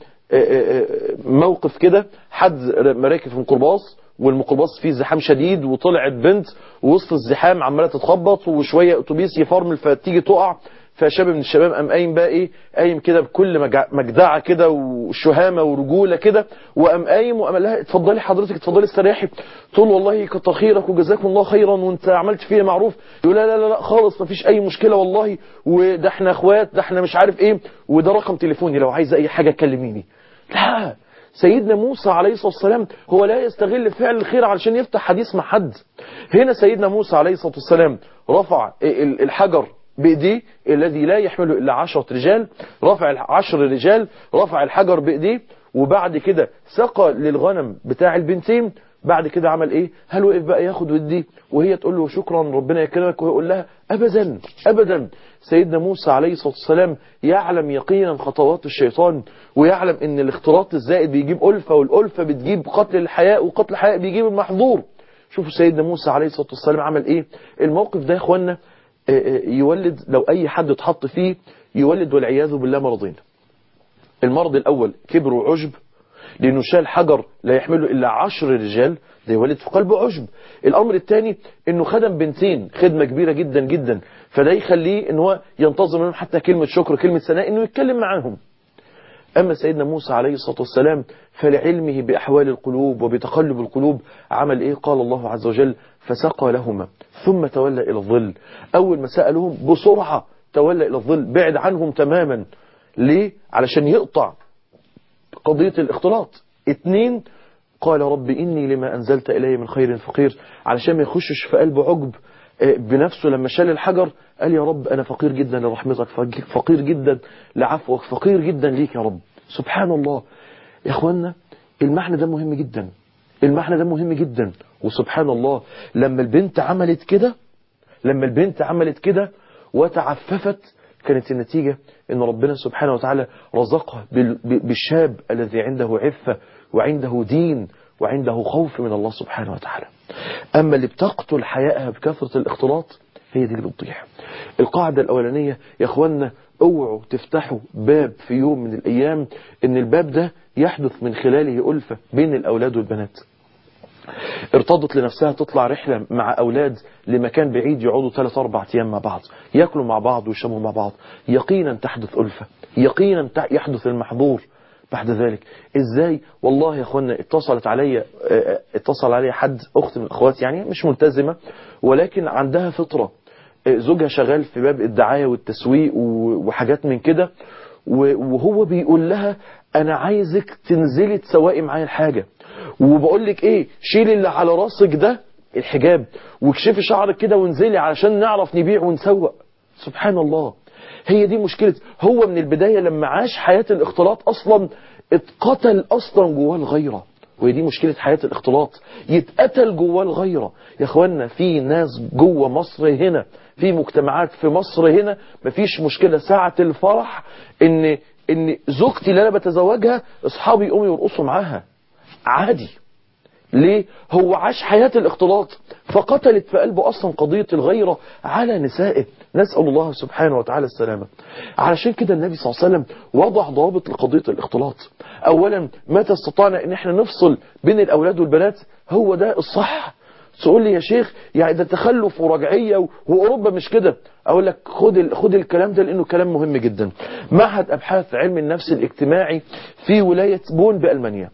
موقف كده حد مراكب في ميكروباص والميكروباص فيه زحام شديد وطلعت بنت وسط الزحام عماله تتخبط وشويه اتوبيس يفرمل فتيجي تقع فشاب من الشباب قام قايم بقى ايه قايم كده بكل مجدعه كده وشهامه ورجوله كده وقام قايم وقام لها اتفضلي حضرتك اتفضلي استريحي تقول والله كتر خيرك وجزاكم الله خيرا وانت عملت فيا معروف يقول لا لا لا, لا خالص مفيش اي مشكله والله وده احنا اخوات ده احنا مش عارف ايه وده رقم تليفوني لو عايزه اي حاجه كلميني لا سيدنا موسى عليه الصلاة والسلام هو لا يستغل فعل الخير علشان يفتح حديث مع حد هنا سيدنا موسى عليه الصلاة والسلام رفع الحجر بإيديه الذي لا يحمله إلا عشرة رجال رفع عشر رجال رفع الحجر بإيديه وبعد كده سقى للغنم بتاع البنتين بعد كده عمل ايه هل وقف بقى ياخد ودي وهي تقول له شكرا ربنا يكرمك ويقول لها ابدا ابدا سيدنا موسى عليه الصلاه والسلام يعلم يقينا خطوات الشيطان ويعلم ان الاختلاط الزائد بيجيب ألفة والألفة بتجيب قتل الحياء وقتل الحياء بيجيب المحظور شوفوا سيدنا موسى عليه الصلاه والسلام عمل ايه الموقف ده يا اخوانا يولد لو اي حد اتحط فيه يولد والعياذ بالله مرضين المرض الاول كبر وعجب لأنه شال حجر لا يحمله إلا عشر رجال ده يولد في قلبه عجب الأمر الثاني أنه خدم بنتين خدمة كبيرة جدا جدا فده يخليه أنه هو ينتظر منهم حتى كلمة شكر كلمة ثناء أنه يتكلم معاهم أما سيدنا موسى عليه الصلاة والسلام فلعلمه بأحوال القلوب وبتقلب القلوب عمل إيه قال الله عز وجل فسقى لهما ثم تولى إلى الظل أول ما سألهم بسرعة تولى إلى الظل بعد عنهم تماما ليه؟ علشان يقطع قضية الاختلاط اتنين قال رب إني لما أنزلت إلي من خير فقير علشان ما يخشش في قلبه عجب بنفسه لما شال الحجر قال يا رب أنا فقير جدا لرحمتك فقير جدا لعفوك فقير جدا ليك يا رب سبحان الله يا أخوانا المعنى ده مهم جدا المعنى ده مهم جدا وسبحان الله لما البنت عملت كده لما البنت عملت كده وتعففت كانت النتيجة ان ربنا سبحانه وتعالى رزقها بالشاب الذي عنده عفة وعنده دين وعنده خوف من الله سبحانه وتعالى اما اللي بتقتل حيائها بكثرة الاختلاط هي دي اللي بتضيع القاعدة الاولانية يا اخوانا اوعوا تفتحوا باب في يوم من الايام ان الباب ده يحدث من خلاله ألفة بين الاولاد والبنات ارتضت لنفسها تطلع رحلة مع أولاد لمكان بعيد يقعدوا 3 أربع أيام مع بعض يأكلوا مع بعض ويشربوا مع بعض يقينا تحدث ألفة يقينا يحدث المحظور بعد ذلك ازاي والله يا اخوانا اتصلت علي اتصل علي حد اخت من الاخوات يعني مش ملتزمة ولكن عندها فطرة زوجها شغال في باب الدعاية والتسويق وحاجات من كده وهو بيقول لها انا عايزك تنزلي تسوقي معايا الحاجة وبقول لك ايه شيلي اللي على راسك ده الحجاب واكشفي شعرك كده وانزلي علشان نعرف نبيع ونسوق سبحان الله هي دي مشكلة هو من البداية لما عاش حياة الاختلاط اصلا اتقتل اصلا جواه الغيرة وهي دي مشكلة حياة الاختلاط يتقتل جواه الغيرة يا اخوانا في ناس جوه مصر هنا في مجتمعات في مصر هنا مفيش مشكلة ساعة الفرح ان ان زوجتي اللي انا بتزوجها اصحابي يقوموا يرقصوا معاها عادي ليه هو عاش حياة الاختلاط فقتلت في قلبه أصلا قضية الغيرة على نسائه نسأل الله سبحانه وتعالى السلامة علشان كده النبي صلى الله عليه وسلم وضع ضوابط لقضية الاختلاط أولا متى استطعنا ان احنا نفصل بين الأولاد والبنات هو ده الصح تقول لي يا شيخ يعني ده تخلف ورجعية وأوروبا مش كده أقول لك خد خد الكلام ده لأنه كلام مهم جدا معهد أبحاث علم النفس الاجتماعي في ولاية بون بألمانيا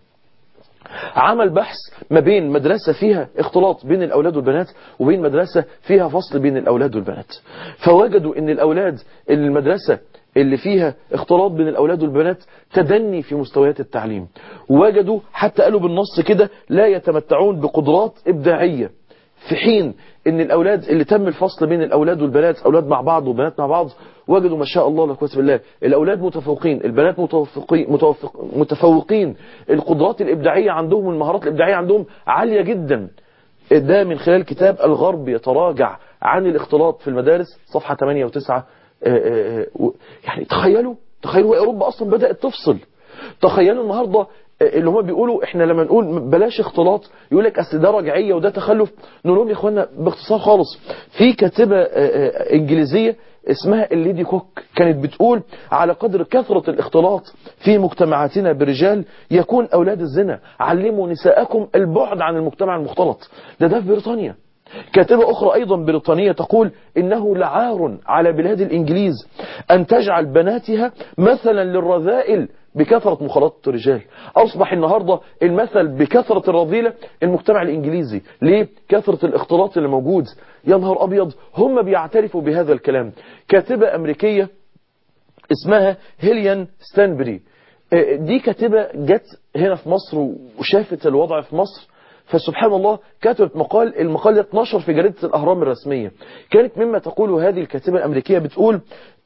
عمل بحث ما بين مدرسة فيها اختلاط بين الأولاد والبنات وبين مدرسة فيها فصل بين الأولاد والبنات فوجدوا ان الأولاد المدرسة اللي فيها اختلاط بين الأولاد والبنات تدني في مستويات التعليم وجدوا حتى قالوا بالنص كده لا يتمتعون بقدرات إبداعية في حين ان الأولاد اللي تم الفصل بين الأولاد والبنات أولاد مع بعض وبنات مع بعض وجدوا ما شاء الله لا قوه بالله الأولاد متفوقين البنات متفوقين, متفوق متفوقين القدرات الإبداعية عندهم والمهارات الإبداعية عندهم عالية جدا ده من خلال كتاب الغرب يتراجع عن الاختلاط في المدارس صفحة 8 و9 يعني تخيلوا تخيلوا اوروبا اصلا بدات تفصل تخيلوا النهارده اللي هم بيقولوا احنا لما نقول بلاش اختلاط يقول لك اصل ده رجعيه وده تخلف نقول لهم يا اخوانا باختصار خالص في كاتبه انجليزيه اسمها الليدي كوك كانت بتقول على قدر كثرة الاختلاط في مجتمعاتنا برجال يكون أولاد الزنا علموا نساءكم البعد عن المجتمع المختلط ده ده في بريطانيا كاتبة أخرى أيضا بريطانية تقول إنه لعار على بلاد الإنجليز أن تجعل بناتها مثلا للرذائل بكثرة مخالطة الرجال أصبح النهاردة المثل بكثرة الرذيلة المجتمع الإنجليزي ليه؟ كثرة الاختلاط اللي موجود يا نهار أبيض هم بيعترفوا بهذا الكلام كاتبة أمريكية اسمها هيليان ستانبري دي كاتبة جت هنا في مصر وشافت الوضع في مصر فسبحان الله كتبت مقال المقال اتنشر في جريدة الأهرام الرسمية كانت مما تقول هذه الكاتبة الأمريكية بتقول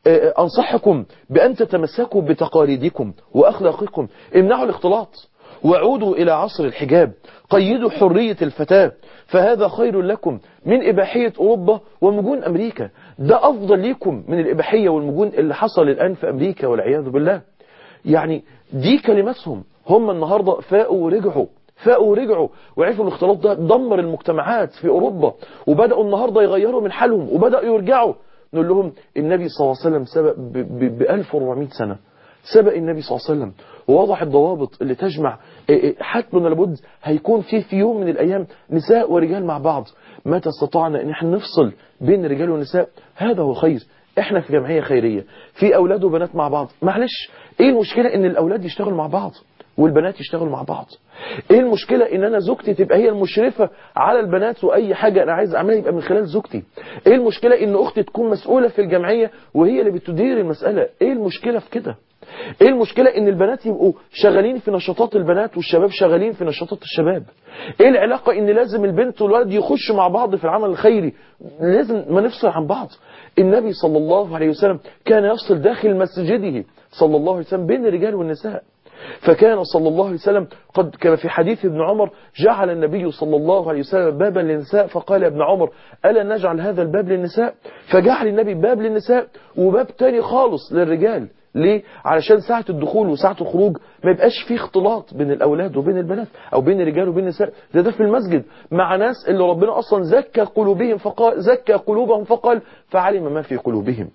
أنصحكم بأن تتمسكوا بتقاليدكم وأخلاقكم امنعوا الاختلاط وعودوا إلى عصر الحجاب قيدوا حرية الفتاة فهذا خير لكم من إباحية أوروبا ومجون أمريكا ده أفضل لكم من الإباحية والمجون اللي حصل الآن في أمريكا والعياذ بالله يعني دي كلماتهم هم النهاردة فاقوا ورجعوا فاقوا ورجعوا وعرفوا الاختلاط ده دمر المجتمعات في أوروبا وبدأوا النهاردة يغيروا من حالهم وبدأوا يرجعوا نقول لهم النبي صلى الله عليه وسلم سبق ب 1400 سنة سبق النبي صلى الله عليه وسلم ووضح الضوابط اللي تجمع حتما لابد هيكون في في يوم من الأيام نساء ورجال مع بعض متى استطعنا ان احنا نفصل بين الرجال والنساء هذا هو الخير احنا في جمعية خيرية في أولاد وبنات مع بعض معلش ايه المشكلة ان الأولاد يشتغلوا مع بعض والبنات يشتغلوا مع بعض ايه المشكلة ان انا زوجتي تبقى هي المشرفة على البنات واي حاجة انا عايز اعملها يبقى من خلال زوجتي ايه المشكلة ان اختي تكون مسؤولة في الجمعية وهي اللي بتدير المسألة ايه المشكلة في كده ايه المشكلة ان البنات يبقوا شغالين في نشاطات البنات والشباب شغالين في نشاطات الشباب ايه العلاقة ان لازم البنت والولد يخشوا مع بعض في العمل الخيري لازم ما نفصل عن بعض النبي صلى الله عليه وسلم كان يفصل داخل مسجده صلى الله عليه وسلم بين الرجال والنساء فكان صلى الله عليه وسلم قد كما في حديث ابن عمر جعل النبي صلى الله عليه وسلم بابا للنساء فقال ابن عمر ألا نجعل هذا الباب للنساء فجعل النبي باب للنساء وباب تاني خالص للرجال ليه؟ علشان ساعة الدخول وساعة الخروج ما يبقاش فيه اختلاط بين الأولاد وبين البنات أو بين الرجال وبين النساء ده ده في المسجد مع ناس اللي ربنا أصلا زكى قلوبهم فقال زكى قلوبهم فقال فعلم ما في قلوبهم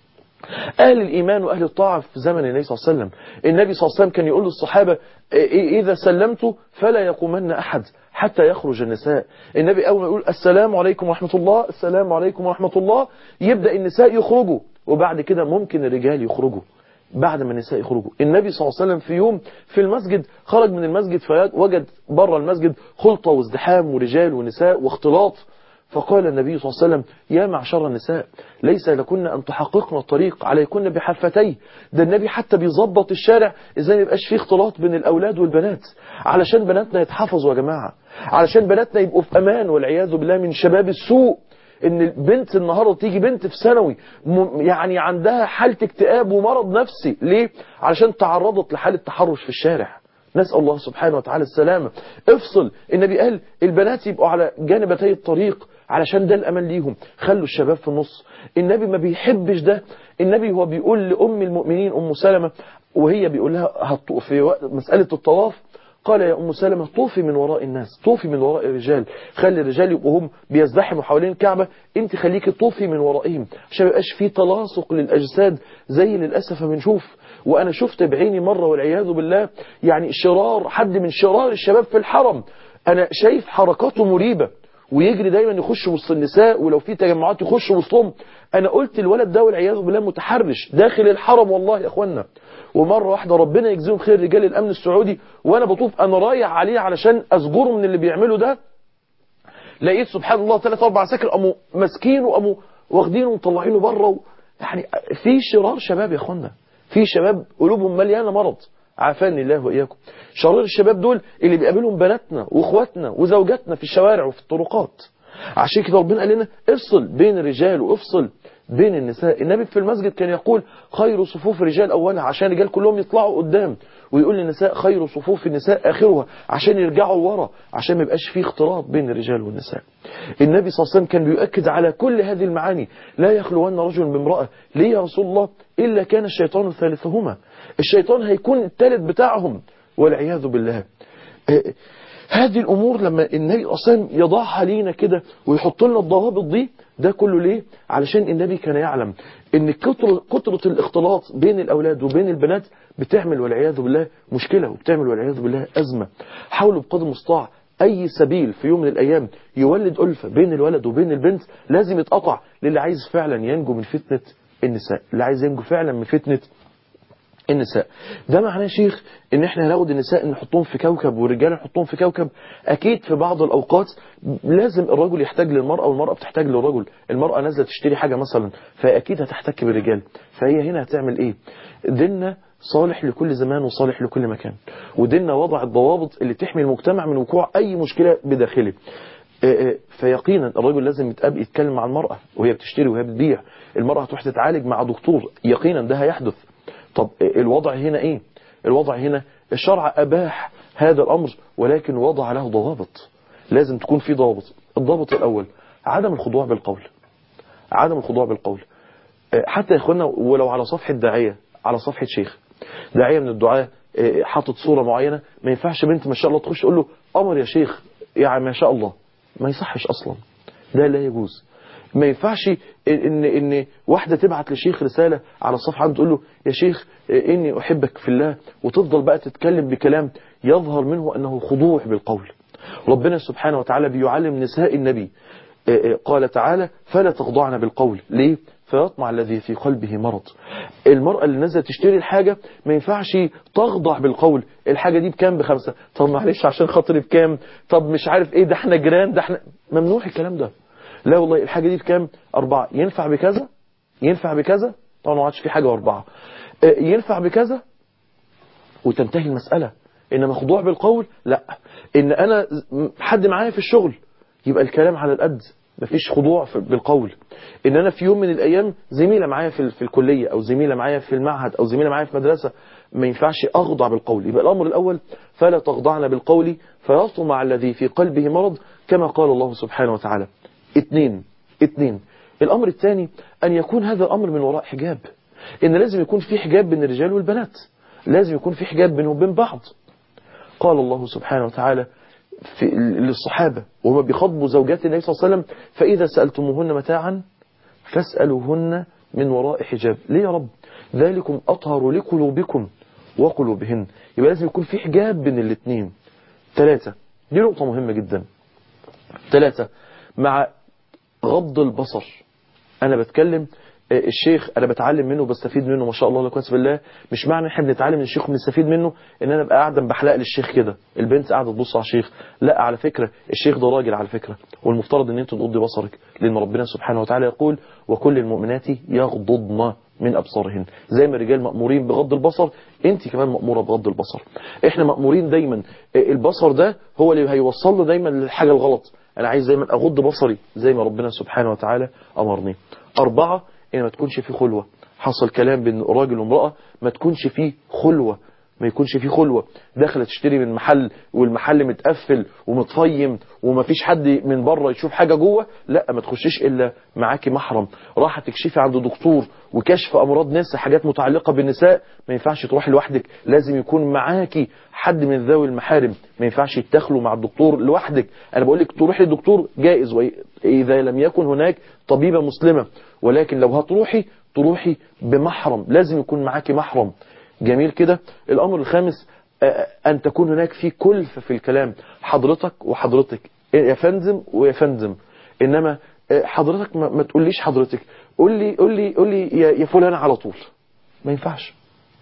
أهل الإيمان وأهل الطاعة في زمن النبي صلى الله عليه وسلم النبي صلى الله عليه وسلم كان يقول للصحابة إذا سلمت فلا يقومن أحد حتى يخرج النساء النبي أول ما يقول السلام عليكم ورحمة الله السلام عليكم ورحمة الله يبدأ النساء يخرجوا وبعد كده ممكن الرجال يخرجوا بعد ما النساء يخرجوا النبي صلى الله عليه وسلم في يوم في المسجد خرج من المسجد فوجد بره المسجد خلطة وازدحام ورجال ونساء واختلاط فقال النبي صلى الله عليه وسلم يا معشر النساء ليس لكن أن تحققن الطريق عليكن بحفتيه ده النبي حتى بيظبط الشارع ازاي ما يبقاش فيه اختلاط بين الأولاد والبنات علشان بناتنا يتحفظوا يا جماعة علشان بناتنا يبقوا في أمان والعياذ بالله من شباب السوء ان البنت النهاردة تيجي بنت في ثانوي يعني عندها حالة اكتئاب ومرض نفسي ليه؟ علشان تعرضت لحالة تحرش في الشارع نسأل الله سبحانه وتعالى السلامة افصل النبي قال البنات يبقوا على جانبتي الطريق علشان ده الأمان ليهم خلوا الشباب في النص النبي ما بيحبش ده النبي هو بيقول لأم المؤمنين أم سلمة وهي بيقول لها في مسألة الطواف قال يا أم سلمة طوفي من وراء الناس طوفي من وراء الرجال خلي الرجال يبقوا هم بيزدحموا حوالين الكعبة انت خليكي طوفي من ورائهم عشان ما يبقاش في تلاصق للأجساد زي للأسف ما بنشوف وأنا شفت بعيني مرة والعياذ بالله يعني شرار حد من شرار الشباب في الحرم أنا شايف حركاته مريبة ويجري دايما يخش وسط النساء ولو في تجمعات يخش وسطهم انا قلت الولد ده والعياذ بالله متحرش داخل الحرم والله يا اخوانا ومره واحده ربنا يجزيهم خير رجال الامن السعودي وانا بطوف انا رايح عليه علشان اسجره من اللي بيعمله ده لقيت سبحان الله ثلاث اربع ساكر قاموا ماسكينه وقاموا واخدينه ومطلعينه بره يعني في شرار شباب يا اخوانا في شباب قلوبهم مليانه مرض عافاني الله وإياكم شرار الشباب دول اللي بيقابلهم بناتنا واخواتنا وزوجاتنا في الشوارع وفي الطرقات عشان كده ربنا قال لنا افصل بين الرجال وافصل بين النساء النبي في المسجد كان يقول خير صفوف الرجال أولها عشان الرجال كلهم يطلعوا قدام ويقول للنساء خير صفوف النساء آخرها عشان يرجعوا لورا عشان ما يبقاش فيه اختلاط بين الرجال والنساء النبي صلى الله عليه وسلم كان بيؤكد على كل هذه المعاني لا يخلون رجل بامرأة ليه يا رسول الله إلا كان الشيطان ثالثهما الشيطان هيكون الثالث بتاعهم والعياذ بالله هذه الأمور لما النبي أصلا يضعها لينا كده ويحط لنا الضوابط دي ده كله ليه علشان النبي كان يعلم ان كتر كترة الاختلاط بين الأولاد وبين البنات بتعمل والعياذ بالله مشكلة وبتعمل والعياذ بالله أزمة حاولوا بقدر المستطاع أي سبيل في يوم من الأيام يولد ألفة بين الولد وبين البنت لازم يتقطع للي عايز فعلا ينجو من فتنة النساء اللي عايز ينجو فعلا من فتنة النساء ده معناه يا شيخ ان احنا هناخد النساء نحطهم في كوكب والرجال نحطهم في كوكب اكيد في بعض الاوقات لازم الرجل يحتاج للمرأة والمرأة بتحتاج للرجل المرأة نازله تشتري حاجة مثلا فاكيد هتحتك بالرجال فهي هنا هتعمل ايه ديننا صالح لكل زمان وصالح لكل مكان وديننا وضع الضوابط اللي تحمي المجتمع من وقوع اي مشكلة بداخله فيقينا الرجل لازم يتقابل يتكلم مع المرأة وهي بتشتري وهي بتبيع المرأة تروح تتعالج مع دكتور يقينا ده هيحدث طب الوضع هنا ايه الوضع هنا الشرع اباح هذا الامر ولكن وضع له ضوابط لازم تكون في ضوابط الضابط الاول عدم الخضوع بالقول عدم الخضوع بالقول حتى يا اخوانا ولو على صفحة داعية على صفحة شيخ داعية من الدعاء حاطط صورة معينة ما ينفعش بنت ما شاء الله تخش تقول له امر يا شيخ يعني ما شاء الله ما يصحش اصلا ده لا يجوز ما ينفعش ان ان واحده تبعت لشيخ رساله على الصفحه عنده تقول له يا شيخ اني احبك في الله وتفضل بقى تتكلم بكلام يظهر منه انه خضوع بالقول ربنا سبحانه وتعالى بيعلم نساء النبي قال تعالى فلا تخضعن بالقول ليه فيطمع الذي في قلبه مرض المرأة اللي نزلت تشتري الحاجة ما ينفعش تخضع بالقول الحاجة دي بكام بخمسة طب معلش عشان خاطري بكام طب مش عارف ايه ده احنا جيران ده احنا ممنوع الكلام ده لا والله الحاجة دي بكام أربعة ينفع بكذا ينفع بكذا طبعا ما عادش في حاجة وأربعة ينفع بكذا وتنتهي المسألة إنما خضوع بالقول لا إن أنا حد معايا في الشغل يبقى الكلام على القد مفيش خضوع بالقول ان انا في يوم من الايام زميله معايا في, في الكليه او زميله معايا في المعهد او زميله معايا في مدرسه ما ينفعش اخضع بالقول يبقى الامر الاول فلا تخضعن بالقول فيطمع الذي في قلبه مرض كما قال الله سبحانه وتعالى اثنين اثنين الامر الثاني ان يكون هذا الامر من وراء حجاب ان لازم يكون في حجاب بين الرجال والبنات لازم يكون في حجاب بينهم وبين بعض قال الله سبحانه وتعالى في للصحابة وهم بيخاطبوا زوجات النبي صلى الله عليه وسلم فإذا سألتموهن متاعا فاسألوهن من وراء حجاب ليه يا رب ذلكم أطهر لقلوبكم وقلوبهن يبقى لازم يكون في حجاب بين الاثنين ثلاثة دي نقطة مهمة جدا ثلاثة مع غض البصر أنا بتكلم الشيخ انا بتعلم منه وبستفيد منه ما شاء الله لا قوه بالله مش معنى احنا بنتعلم من الشيخ وبنستفيد منه ان انا ابقى قاعده بحلق للشيخ كده البنت قاعده تبص على الشيخ لا على فكره الشيخ ده راجل على فكره والمفترض ان انت تغضي بصرك لان ربنا سبحانه وتعالى يقول وكل المؤمنات يغضضن من ابصارهن زي ما الرجال مامورين بغض البصر انت كمان ماموره بغض البصر احنا مامورين دايما البصر ده هو اللي هيوصلنا دايما للحاجه الغلط انا عايز دايما اغض بصري زي ما ربنا سبحانه وتعالى امرني اربعه ان ما تكونش فيه خلوة حصل كلام بين راجل وامرأة ما تكونش فيه خلوة ما يكونش فيه خلوة داخله تشتري من محل والمحل متقفل ومتفيم وما فيش حد من بره يشوف حاجة جوه لا ما تخشيش الا معاكي محرم راح تكشفي عند دكتور وكشف امراض نساء حاجات متعلقة بالنساء ما ينفعش تروحي لوحدك لازم يكون معاكي حد من ذوي المحارم ما ينفعش تدخلوا مع الدكتور لوحدك انا بقول لك تروحي للدكتور جائز واذا لم يكن هناك طبيبة مسلمة ولكن لو هتروحي تروحي بمحرم لازم يكون معاكي محرم جميل كده الامر الخامس ان تكون هناك في كلفة في الكلام حضرتك وحضرتك يا فندم ويا فندم انما حضرتك ما, ما تقوليش حضرتك قول لي قول لي قول لي يا, يا فلان على طول ما ينفعش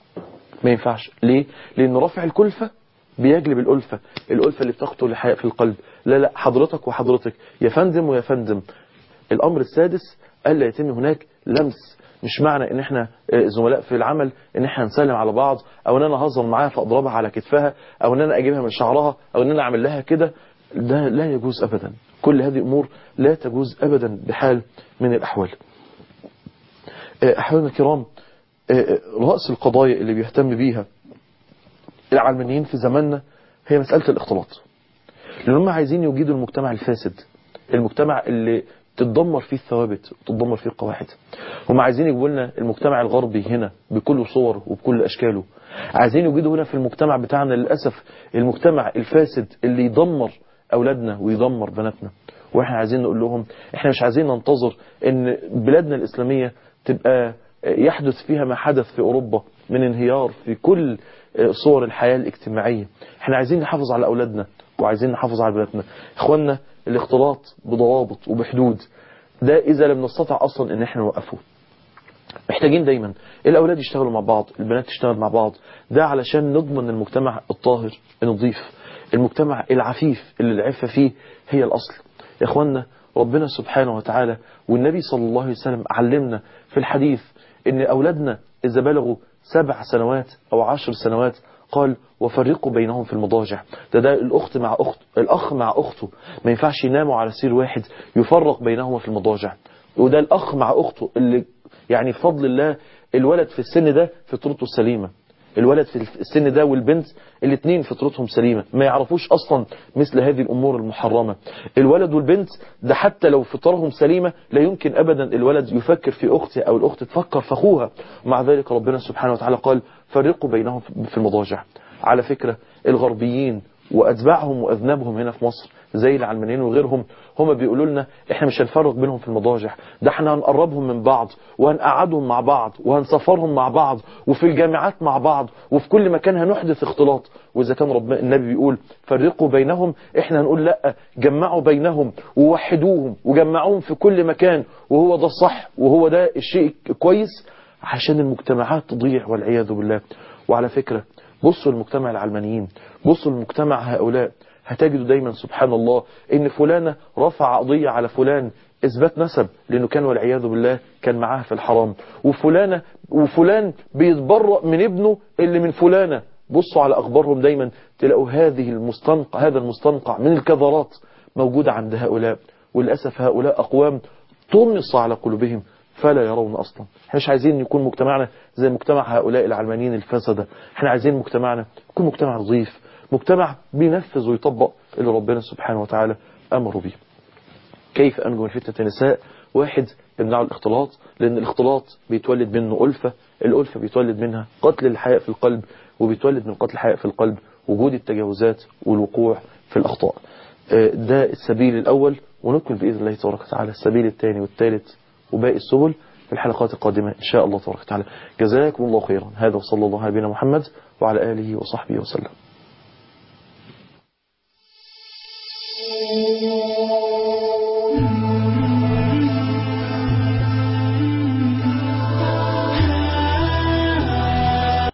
ما ينفعش ليه لان رفع الكلفة بيجلب الألفة الألفة اللي بتقتل الحياء في القلب لا لا حضرتك وحضرتك يا فندم ويا فندم الأمر السادس ألا يتم هناك لمس مش معنى ان احنا زملاء في العمل ان احنا نسلم على بعض او ان انا اهزر معاها فاضربها على كتفها او ان انا اجيبها من شعرها او ان انا اعمل لها كده ده لا يجوز ابدا كل هذه امور لا تجوز ابدا بحال من الاحوال أحبابنا الكرام رأس القضايا اللي بيهتم بيها العلمانيين في زماننا هي مسألة الاختلاط لأن هم عايزين يوجدوا المجتمع الفاسد المجتمع اللي تتدمر فيه الثوابت وتتدمر فيه القواعد هم عايزين يجيبوا لنا المجتمع الغربي هنا بكل صوره وبكل أشكاله عايزين يوجدوا هنا في المجتمع بتاعنا للأسف المجتمع الفاسد اللي يدمر أولادنا ويدمر بناتنا واحنا عايزين نقول لهم احنا مش عايزين ننتظر ان بلادنا الإسلامية تبقى يحدث فيها ما حدث في أوروبا من انهيار في كل صور الحياة الاجتماعية احنا عايزين نحافظ على أولادنا وعايزين نحافظ على بلادنا اخواننا الاختلاط بضوابط وبحدود ده إذا لم نستطع أصلا ان احنا نوقفه محتاجين دايما الأولاد يشتغلوا مع بعض البنات تشتغل مع بعض ده علشان نضمن المجتمع الطاهر النظيف المجتمع العفيف اللي العفة فيه هي الأصل يا اخوانا ربنا سبحانه وتعالى والنبي صلى الله عليه وسلم علمنا في الحديث ان أولادنا إذا بلغوا سبع سنوات أو عشر سنوات قال وفرقوا بينهم في المضاجع ده ده الأخت مع أخت الأخ مع أخته ما ينفعش يناموا على سرير واحد يفرق بينهما في المضاجع وده الأخ مع أخته اللي يعني بفضل الله الولد في السن ده فطرته سليمة الولد في السن ده والبنت الاثنين فطرتهم سليمة ما يعرفوش أصلا مثل هذه الأمور المحرمة الولد والبنت ده حتى لو فطرهم سليمة لا يمكن أبدا الولد يفكر في أخته أو الأخت تفكر في أخوها مع ذلك ربنا سبحانه وتعالى قال فرقوا بينهم في المضاجع على فكرة الغربيين وأتباعهم وأذنبهم هنا في مصر زي العلمانيين وغيرهم هم بيقولوا لنا احنا مش هنفرق بينهم في المضاجع ده احنا هنقربهم من بعض وهنقعدهم مع بعض وهنسفرهم مع بعض وفي الجامعات مع بعض وفي كل مكان هنحدث اختلاط واذا كان ربنا النبي بيقول فرقوا بينهم احنا هنقول لا جمعوا بينهم ووحدوهم وجمعوهم في كل مكان وهو ده الصح وهو ده الشيء كويس عشان المجتمعات تضيع والعياذ بالله وعلى فكرة بصوا المجتمع العلمانيين بصوا المجتمع هؤلاء هتجدوا دايما سبحان الله ان فلانة رفع قضية على فلان اثبات نسب لانه كان والعياذ بالله كان معاه في الحرام وفلانة وفلان بيتبرأ من ابنه اللي من فلانة بصوا على اخبارهم دايما تلاقوا هذه المستنقع هذا المستنقع من الكذرات موجودة عند هؤلاء وللأسف هؤلاء اقوام طمس على قلوبهم فلا يرون أصلا احنا مش عايزين يكون مجتمعنا زي مجتمع هؤلاء العلمانيين الفسدة احنا عايزين مجتمعنا يكون مجتمع نظيف مجتمع بينفذ ويطبق اللي ربنا سبحانه وتعالى أمره به كيف أنجو من فتنة النساء واحد يمنعوا الاختلاط لأن الاختلاط بيتولد منه ألفة الألفة بيتولد منها قتل الحياء في القلب وبيتولد من قتل الحياء في القلب وجود التجاوزات والوقوع في الأخطاء ده السبيل الأول ونكمل بإذن الله تبارك وتعالى السبيل الثاني والثالث وباقي السبل في الحلقات القادمة إن شاء الله تبارك وتعالى جزاكم الله خيرا هذا وصلى الله على نبينا محمد وعلى آله وصحبه وسلم